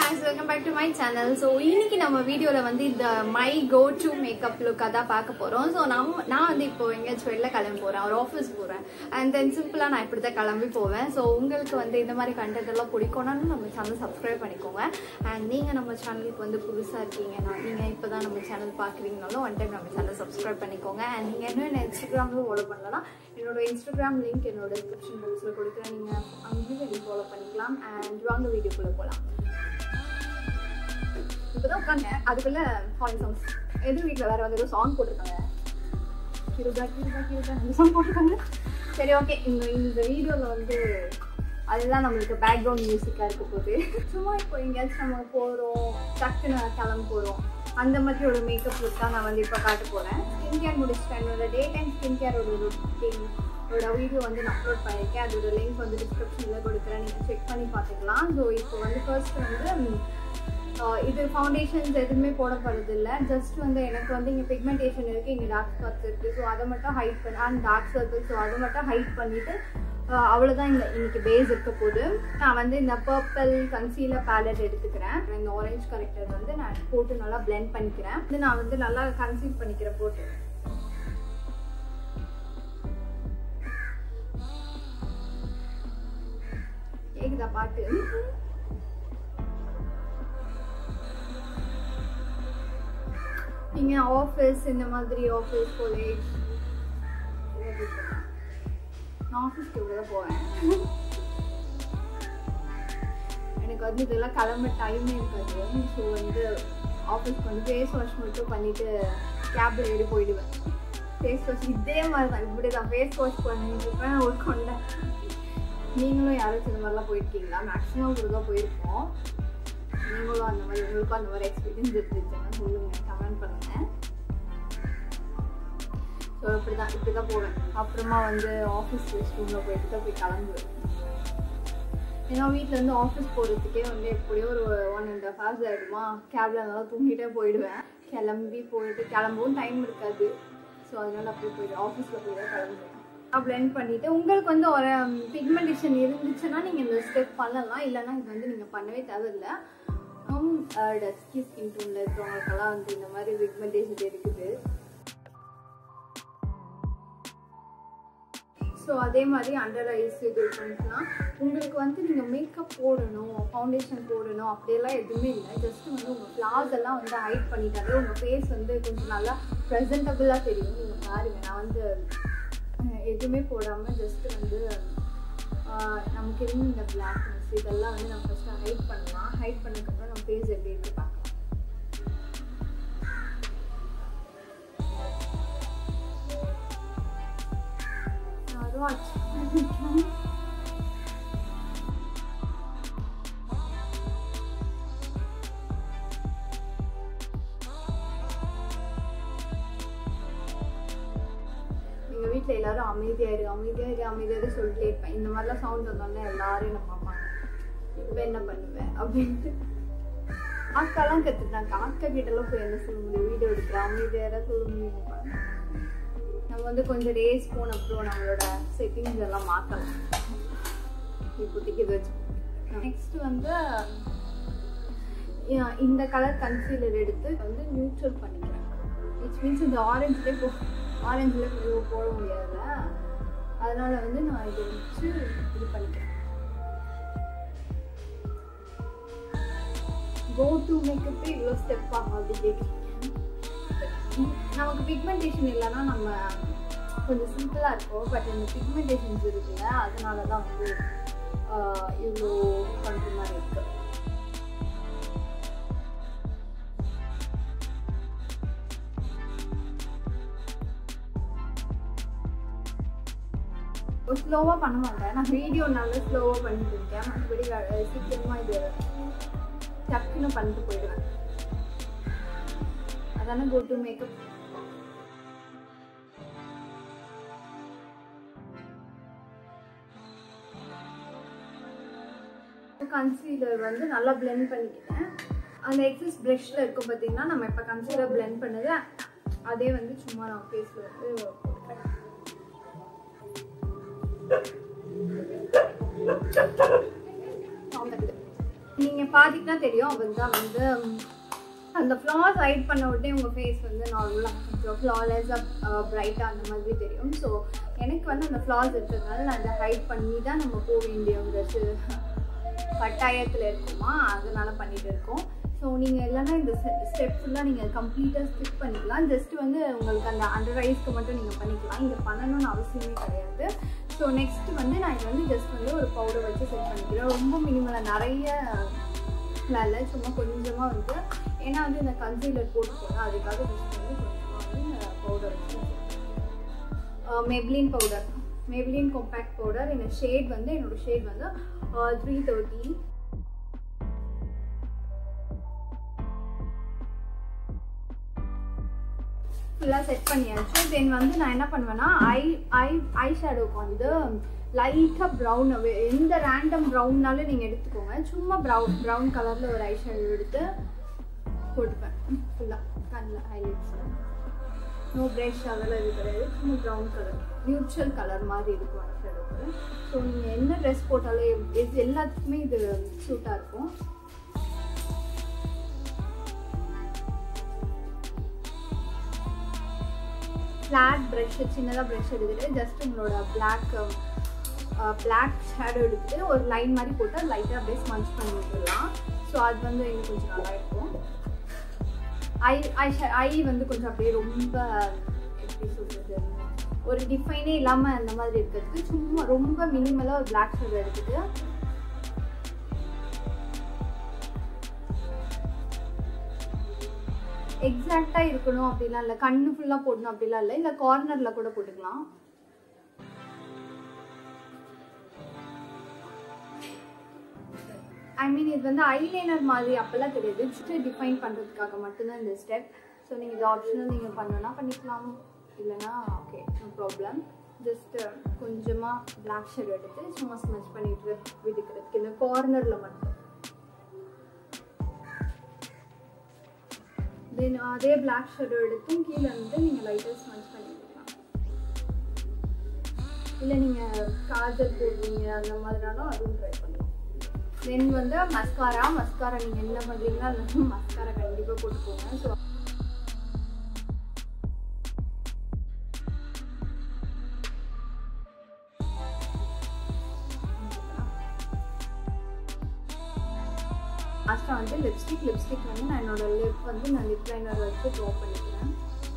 guys welcome back to my channel so இன்னைக்கு நம்ம வீடியோவில் வந்து இந்த மை கோ டு மேக்கப் லுக்காக தான் பார்க்க போகிறோம் ஸோ நம்ம நான் வந்து இப்போ எங்கேயாச்சும் வெளில கிளம்பி போகிறேன் ஒரு ஆஃபீஸ் போகிறேன் அண்ட் தென் சிம்பிளாக நான் இப்படி தான் கிளம்பி போவேன் ஸோ உங்களுக்கு வந்து இந்த மாதிரி கண்டென்ட் எல்லாம் பிடிக்கும்னா நம்ம சேனல் சப்ஸ்கிரைப் பண்ணிக்கோங்க அண்ட் நீங்கள் நம்ம சேனலுக்கு வந்து புதுசாக இருக்கீங்கன்னா நீங்கள் இப்போ தான் நம்ம சேனல் பார்க்குறீங்கனாலும் ஒன் டைம் நம்ம சேனல் சப்ஸ்கிரைப் பண்ணிக்கோங்க அண்ட் நீங்கள் இன்னும் என்ன இன்ஸ்டாகிராமில் ஃபாலோ பண்ணலன்னா என்னோட இன்ஸ்டாகிராம் லிங்க் என்னோட டிஸ்கிரிப்ஷன் பாக்ஸில் கொடுக்குறேன் நீங்கள் அங்கேயும் வெளியே ஃபாலோ பண்ணிக்கலாம் அண்ட் வாங்க வீடியோக்குள்ளே போகலாம் இப்பதான் உட்காந்தேன் அதுக்குள்ள ஃபாரின் சாங்ஸ் எது வீட்டில் வேற வந்து ஏதோ சாங் போட்டிருக்காங்க கிருபா கிருபா கிருபா அந்த சாங் போட்டிருக்காங்க சரி ஓகே இந்த இந்த வீடியோவில் வந்து அதுதான் நம்மளுக்கு பேக்ரவுண்ட் மியூசிக்காக இருக்க போகுது சும்மா இப்போ எங்கேயாச்சும் நம்ம போகிறோம் டக்குன்னு கிளம்ப போகிறோம் அந்த மாதிரி ஒரு மேக்கப் லுக் தான் நான் வந்து இப்போ காட்ட போகிறேன் ஸ்கின் கேர் முடிச்சிட்டேன் என்னோட டே டைம் ஸ்கின் கேரோட ரொட்டீன் ஓட வீடியோ வந்து நான் அப்லோட் பண்ணியிருக்கேன் அதோட லிங்க் வந்து டிஸ்கிரிப்ஷனில் கொடுக்குறேன் நீங்கள் செக் பண்ணி பார்த்துக்கலாம் ஸோ இப்போ வந்து ஃபர்ஸ்ட் வந்து ஆஹ் இது ஃபவுண்டேஷன்ஸ் எதுவுமே போட போகிறது இல்லை ஜஸ்ட் வந்து எனக்கு வந்து இங்கே பிக்மெண்டேஷன் இருக்குது இங்கே டார்க் ஸ்பாட்ஸ் இருக்குது ஸோ அதை மட்டும் ஹைட் பண்ணி அண்ட் டார்க் சர்க்கிள் ஸோ அதை மட்டும் ஹைட் பண்ணிவிட்டு அவ்வளோதான் இந்த இன்னைக்கு பேஸ் இருக்க போது நான் வந்து இந்த பர்பிள் கன்சீலர் பேலட் எடுத்துக்கிறேன் இந்த ஆரஞ்சு கரெக்டர் வந்து நான் போட்டு நல்லா blend பண்ணிக்கிறேன் இது நான் வந்து நல்லா கன்சீல் பண்ணிக்கிறேன் போட்டு கேக்குதா பாட்டு நீங்க ஆஃபீஸ் இந்த மாதிரி ஆஃபீஸ் காலேஜ் நான் ஆஃபீஸ்க்கு இவ்வளோ தான் போவேன் எனக்கு வந்து இதெல்லாம் கிளம்ப டைமே இருக்காது ஸோ வந்து ஆஃபீஸ்க்கு வந்து ஃபேஸ் வாஷ் மட்டும் பண்ணிட்டு கேப்ல ஏறி போயிடுவேன் ஃபேஸ் வாஷ் இதே மாதிரி தான் இப்படி தான் ஃபேஸ் வாஷ் பண்ணிட்டு இருப்பேன் ஒரு கொண்டை நீங்களும் யாராச்சும் இந்த மாதிரிலாம் போயிருக்கீங்களா மேக்ஸிமம் இப்படி தான் போயிருக்கோம் நீங்களும் அந்த மாதிரி உங்களுக்கும் அந்த மாதிரி எக்ஸ்பீரியன்ஸ் இருந்துச்சுன்னா சொல்லுங்க கமெண்ட் பண்ணுங்க ஸோ இப்படி தான் இப்படி தான் போவேன் அப்புறமா வந்து ஆஃபீஸ் ரெஸ்ட் ரூமில் போயிட்டு தான் போய் கிளம்புவேன் ஏன்னா வீட்டில் இருந்து ஆஃபீஸ் போகிறதுக்கே வந்து எப்படியோ ஒரு ஒன் அண்ட் ஹாஃப் ஹவர்ஸ் ஆகிடுமா கேப்ல நல்லா தூங்கிட்டே போயிடுவேன் கிளம்பி போயிட்டு கிளம்பவும் டைம் இருக்காது ஸோ அதனால அப்படியே போயிடு ஆஃபீஸில் போய் தான் கிளம்புவேன் பிளெண்ட் பண்ணிட்டு உங்களுக்கு வந்து ஒரு பிக்மெண்டேஷன் இருந்துச்சுன்னா நீங்கள் இந்த ஸ்டெப் பண்ணலாம் இல்லைன்னா இது வந்து நீங்கள் பண்ணவே தேவையில்லை டஸ்கி ஸ்கின் டோனில் இருக்கிறவங்களுக்கெல்லாம் வந்து இந்த மாதிரி பிக்மெண்டேஷன் இருக்குது ஸோ அதே மாதிரி அண்டர் ஐஸ் இது பண்ணிக்கலாம் உங்களுக்கு வந்து நீங்கள் மேக்கப் போடணும் ஃபவுண்டேஷன் போடணும் அப்படியெல்லாம் எதுவுமே இல்லை ஜஸ்ட் வந்து உங்கள் ஃப்ளாஸ் எல்லாம் வந்து ஹைட் பண்ணிட்டாலே உங்கள் ஃபேஸ் வந்து கொஞ்சம் நல்லா ப்ரெசன்டபுளாக தெரியும் நீங்கள் பாருங்கள் நான் வந்து அஹ், எதுவுமே போடாமல் ஜஸ்ட் வந்து ஆஹ், நமக்கு இருந்த இந்த பிளாக்னஸ் இதெல்லாம் வந்து நம்ம ஃபஸ்ட்டு ஹைட் பண்ணலாம் ஹைட் பண்ணதுக்கப்புறம் நம்ம ஃபேஸ் எப்படி இருக்கு பார்க்கலாம் அதுவும் ஆச்சு எங்கள் வீட்டில் எல்லாரும் அமைதியா இரு அமைதியா இரு அமைதியா இரு சொல்லிட்டே இருப்பேன் இந்த மாதிரிலாம் சவுண்ட் வந்தோடனே எல்லாரும் என்ன பார்ப்பாங்க இப்போ என்ன பண்ணுவேன் அப்படின்ட்டு அக்காலாம் கற்றுட்டாங்க அக்கா கிட்டலாம் போய் என்ன சொல்ல முடியும் வீடியோ எடுக்கிற அமைதியாக சொல்ல முடியும் நம்ம வந்து கொஞ்சம் டேஸ் போன அப்புறம் நம்மளோட செட்டிங்ஸ் எல்லாம் மாற்றலாம் இப்போதைக்கு இது வச்சு நெக்ஸ்ட் வந்து அஹ் இந்த கலர் கன்சீலர் எடுத்து வந்து நியூட்ரல் பண்ணிக்கிறேன் இட்ஸ் மீன்ஸ் இந்த ஆரஞ்சுலேயே போ ஆரஞ்சில் போட முடியாதுல்ல அதனால வந்து நான் இதை வச்சு இது பண்ணிக்கிறேன் கோ டு மேக்கப்பே இவ்வளோ ஸ்டெப் ஆகும் அப்படி கேட்குறீங்க நமக்கு பிக்மெண்டேஷன் இல்லைன்னா நம்ம கொஞ்சம் சிம்பிளாக இருக்கும் பட் இந்த பிக்மெண்டேஷன்ஸ் இருக்குல்ல அதனால தான் வந்து ஆஹ், இவ்வளோ பண்ணுற மாதிரி இருக்கு ஸ்லோவாக பண்ண மாட்டேன் நான் வீடியோ நல்லா ஸ்லோவாக பண்ணிட்டு இருக்கேன் மற்றபடி வே- சீக்கிரமா இது டக்குன்னு பண்ணிட்டு போயிடுவேன் அதானே கோ டு மேக்கப் கன்சீலர் வந்து நல்லா blend பண்ணிக்கிட்டேன் அந்த எக்ஸஸ் ப்ரஷ்ல இருக்கும் பார்த்தீங்கன்னா நம்ம இப்போ கன்சீலர் blend பண்ணது அதே வந்து சும்மா நான் ஃபேஸில் வந்து போட்டுக்கிறேன் Sound கேக்குது. நீங்கள் பார்த்தீங்கன்னா தெரியும் அவள் தான் வந்து ம், அந்த ஃப்ளாஸ் ஹைட் பண்ண உடனே உங்கள் ஃபேஸ் வந்து நார்மலாக கொஞ்சம் ஃப்ளாலெஸ்ஸாக பிரைட்டாக அந்த மாதிரி தெரியும் ஸோ எனக்கு வந்து அந்த ஃப்ளாஸ் இருக்கிறதுனால நான் அதை ஹைட் பண்ணி தான் நம்ம போக வேண்டிய ஒரு சி- கட்டாயத்தில் இருக்குமா அதனால பண்ணிட்டு இருக்கோம் ஸோ நீங்கள் இல்லைன்னா இந்த ஸ்டெப் ஃபுல்லாக நீங்கள் கம்ப்ளீட்டாக ஸ்கிப் பண்ணிக்கலாம் ஜஸ்ட் வந்து உங்களுக்கு அந்த அண்டர் ஐஸ்க்கு மட்டும் நீங்கள் பண்ணிக்கலாம் இங்கே பண்ணணும்னு அவசியமே கிடையாது ஸோ நெக்ஸ்ட் வந்து நான் இது வந்து ஜஸ்ட் வந்து ஒரு பவுடர் வச்சு செட் பண்ணிக்கிறேன் ரொம்ப மினிமலாக நிறைய இல்லை சும்மா கொஞ்சமாக வந்து ஏன்னா வந்து இந்த கன்சீலர் போட்டுக்கோங்க அதுக்காக ஜஸ்ட் வந்து கொஞ்சமாக வந்து பவுடர் வச்சு Maybelline powder Maybelline compact powder இந்த ஷேட் வந்து என்னோட ஷேட் வந்து த்ரீ தேர்ட்டி ஃபுல்லாக செட் பண்ணியாச்சு தென் வந்து நான் என்ன பண்ணுவேன்னா ஐ ஐ ஐ ஷேடோக்கு வந்து லைட்டாக ப்ரௌன் எந்த ரேண்டம் ப்ரௌன்னாலும் நீங்கள் எடுத்துக்கோங்க சும்மா ப்ரௌன் ப்ரௌன் கலரில் ஒரு ஐ ஷேடோ எடுத்து போட்டுப்பேன் ஃபுல்லாக கண்ணில் ஹைலைட்ஸில் நோ ப்ரெஷ் அதெல்லாம் இது கிடையாது சும்மா ப்ரௌன் கலர் நியூட்ரல் கலர் மாதிரி இருக்கும் ஐ ஷேடோக்கு ஸோ நீங்கள் என்ன ட்ரெஸ் போட்டாலும் இது எல்லாத்துக்குமே இது சூட்டாக இருக்கும் ஃப்ளாட் ப்ரஷ் சின்னதாக ப்ரஷ் எடுத்துட்டு ஜஸ்ட் உங்களோட பிளாக் பிளாக் ஷேடோ எடுத்துட்டு ஒரு லைன் மாதிரி போட்டு லைட்டாக அப்படியே ஸ்மஞ்ச் பண்ணி விட்டுடலாம் ஸோ அது வந்து இன்னும் கொஞ்சம் நல்லா இருக்கும் ஐ ஐ ஐ வந்து கொஞ்சம் அப்படியே ரொம்ப எப்படி சொல்கிறது ஒரு டிஃபைனே இல்லாமல் அந்த மாதிரி இருக்கிறதுக்கு சும்மா ரொம்ப மினிமலாக ஒரு பிளாக் ஷேடோ எடுத்துட்டு எக்ஸாக்டாக இருக்கணும் அப்படிலாம் இல்லை கண்ணு ஃபுல்லாக போடணும் அப்படிலாம் இல்லை இல்லை கார்னரில் கூட போட்டுக்கலாம் ஐ மீன் இது வந்து ஐலைனர் மாதிரி அப்போல்லாம் தெரியாது ஜஸ்ட் டிஃபைன் பண்ணுறதுக்காக மட்டும்தான் இந்த ஸ்டெப் ஸோ நீங்கள் இது ஆப்ஷனல் நீங்கள் பண்ணணும்னா பண்ணிக்கலாம் இல்லைன்னா ஓகே நோ ப்ராப்ளம் ஜஸ்ட் கொஞ்சமாக பிளாக் ஷேட் எடுத்து சும்மா ஸ்மெச் பண்ணிட்டு விட்டுக்கிறதுக்கு இந்த கார்னரில் மட்டும் தென் அதே பிளாக் ஷேடோ எடுத்தும் கீழே வந்து நீங்கள் லைட்டாக ஸ்மெச் பண்ணி விட்டுக்கலாம் இல்லை நீங்கள் காஜல் போடுவீங்க அந்த மாதிரினாலும் அதுவும் ட்ரை பண்ணலாம் தென் வந்து மஸ்காரா மஸ்காரா நீங்கள் என்ன பண்ணுறீங்களோ அது மஸ்காரா கண்டிப்பாக போட்டுக்கோங்க ஸோ லாஸ்ட்டாக வந்து லிப்ஸ்டிக் லிப்ஸ்டிக் வந்து நான் என்னோட லிப் வந்து நான் லிப் லைனர் வச்சு ட்ரா பண்ணிக்கிறேன்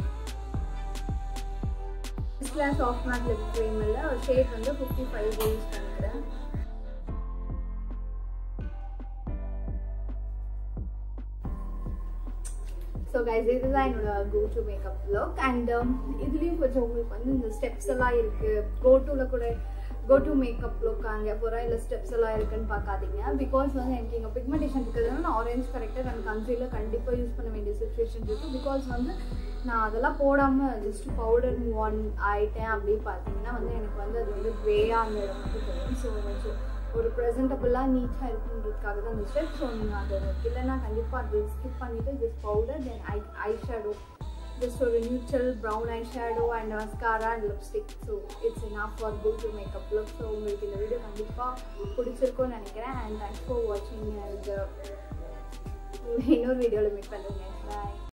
gloss of matte lip cream இல்லை ஒரு ஷேட் வந்து ஃபிஃப்டி ஃபைவ் யூஸ் பண்ணிக்கிறேன் ஸோ கைஸ் இதுதான் என்னோட go to makeup look and இதுலேயும் கொஞ்சம் உங்களுக்கு வந்து இந்த ஸ்டெப்ஸ் எல்லாம் இருக்குது கோ டூவில் கூட கோ டு மேக்கப் லுக் அங்கே போகிறேன் இல்லை ஸ்டெப்ஸ் எல்லாம் இருக்குன்னு பார்க்காதீங்க பிகாஸ் வந்து எனக்கு இங்கே பிக்மெண்டேஷன் இருக்கிறதுனால நான் ஆரஞ்ச் கரெக்டாக அண்ட் கன்சீலர் கண்டிப்பாக யூஸ் பண்ண வேண்டிய சுச்சுவேஷன் இருக்குது பிகாஸ் வந்து நான் அதெல்லாம் போடாமல் ஜஸ்ட் பவுடர் மூவ் ஆன் ஆயிட்டேன் அப்படின்னு பார்த்தீங்கன்னா வந்து எனக்கு வந்து அது வந்து க்ரேயாக அந்த இடம் மட்டும் தெரியும் ஸோ கொஞ்சம் ஒரு ப்ரெசென்டபுளாக நீட்டாக இருக்குன்றதுக்காக தான் இந்த ஸ்டெப் ஸோ நீங்கள் அது இல்லைன்னா கண்டிப்பாக அது ஸ்கிப் பண்ணிவிட்டு just powder then eye eye shadow just ஒரு neutral brown eye shadow and mascara and lipstick so it's enough for go to makeup look so உங்களுக்கு இந்த வீடியோ கண்டிப்பாக பிடிச்சிருக்கும்னு நினைக்கிறேன் அண்ட் தேங்க்ஸ் ஃபார் வாட்சிங் அண்ட் இன்னொரு வீடியோவில் மீட் பண்ணுறேன் பாய்